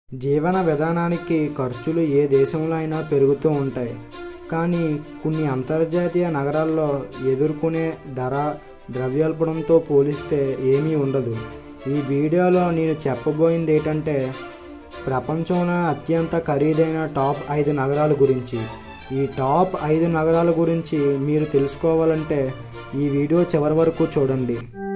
జీవన విధానానికి ఖర్చులు ఏ దేశంలో అయినా పెరుగుతూ ఉంటాయి కానీ కొన్ని అంతర్జాతీయ నగరాల్లో ఎదుర్కొనే ధర ద్రవ్యోల్బణంతో పోలిస్తే ఏమీ ఉండదు ఈ వీడియోలో నేను చెప్పబోయింది ఏంటంటే ప్రపంచంలో అత్యంత ఖరీదైన టాప్ ఐదు నగరాల గురించి ఈ టాప్ ఐదు నగరాల గురించి మీరు తెలుసుకోవాలంటే ఈ వీడియో చివరి వరకు చూడండి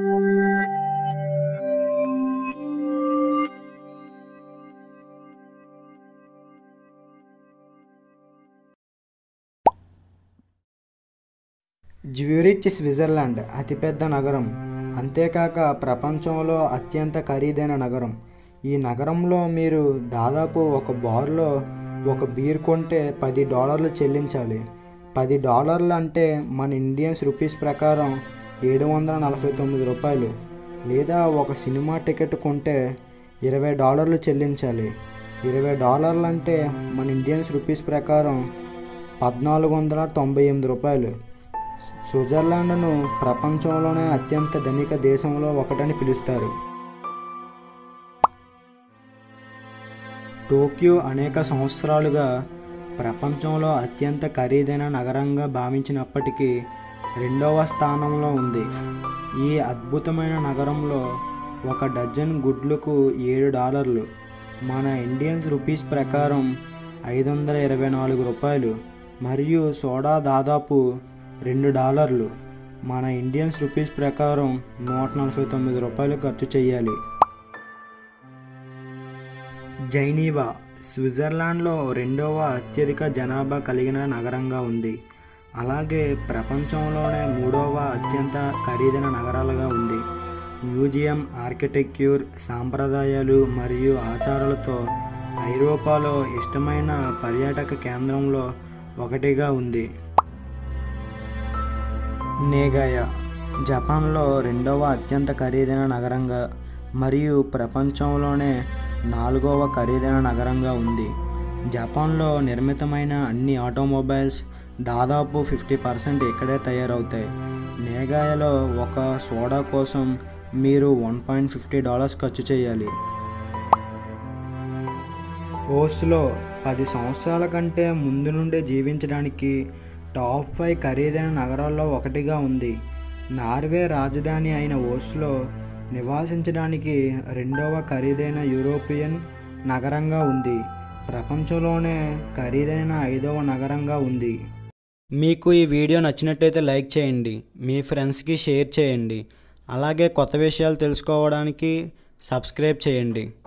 జ్యూరిచ్ స్విట్జర్లాండ్ అతిపెద్ద నగరం అంతేకాక ప్రపంచంలో అత్యంత ఖరీదైన నగరం ఈ నగరంలో మీరు దాదాపు ఒక బార్లో ఒక బీర్ కొంటే పది డాలర్లు చెల్లించాలి పది డాలర్లు అంటే మన ఇండియన్స్ రూపీస్ ప్రకారం ఏడు వందల నలభై తొమ్మిది రూపాయలు లేదా ఒక సినిమా టికెట్ కొంటే ఇరవై డాలర్లు చెల్లించాలి ఇరవై డాలర్లు అంటే మన ఇండియన్స్ రూపీస్ ప్రకారం పద్నాలుగు వందల తొంభై ఎనిమిది రూపాయలు స్విట్జర్లాండ్ను ప్రపంచంలోనే అత్యంత ధనిక దేశంలో ఒకటని పిలుస్తారు టోక్యో అనేక సంవత్సరాలుగా ప్రపంచంలో అత్యంత ఖరీదైన నగరంగా భావించినప్పటికీ రెండవ స్థానంలో ఉంది ఈ అద్భుతమైన నగరంలో ఒక డజన్ గుడ్లకు ఏడు డాలర్లు మన ఇండియన్స్ రూపీస్ ప్రకారం ఐదు వందల ఇరవై నాలుగు రూపాయలు మరియు సోడా దాదాపు రెండు డాలర్లు మన ఇండియన్స్ రూపీస్ ప్రకారం నూట నలభై తొమ్మిది రూపాయలు ఖర్చు చేయాలి జైనీవా స్విట్జర్లాండ్లో రెండవ అత్యధిక జనాభా కలిగిన నగరంగా ఉంది అలాగే ప్రపంచంలోనే మూడవ అత్యంత ఖరీదైన నగరాలుగా ఉంది మ్యూజియం ఆర్కిటెక్చర్ సాంప్రదాయాలు మరియు ఆచారాలతో ఐరోపాలో ఇష్టమైన పర్యాటక కేంద్రంలో ఒకటిగా ఉంది నేగాయా జపాన్లో రెండవ అత్యంత ఖరీదైన నగరంగా మరియు ప్రపంచంలోనే నాలుగవ ఖరీదైన నగరంగా ఉంది జపాన్లో నిర్మితమైన అన్ని ఆటోమొబైల్స్ దాదాపు ఫిఫ్టీ పర్సెంట్ ఇక్కడే తయారవుతాయి నేగాయలో ఒక సోడా కోసం మీరు వన్ పాయింట్ ఫిఫ్టీ డాలర్స్ ఖర్చు చేయాలి ఓస్లో పది సంవత్సరాల కంటే ముందు నుండే జీవించడానికి టాప్ ఫైవ్ ఖరీదైన నగరాల్లో ఒకటిగా ఉంది నార్వే రాజధాని అయిన ఓస్లో నివాసించడానికి రెండవ ఖరీదైన యూరోపియన్ నగరంగా ఉంది ప్రపంచంలోనే ఖరీదైన ఐదవ నగరంగా ఉంది మీకు ఈ వీడియో నచ్చినట్టయితే లైక్ చేయండి మీ ఫ్రెండ్స్కి షేర్ చేయండి అలాగే కొత్త విషయాలు తెలుసుకోవడానికి సబ్స్క్రైబ్ చేయండి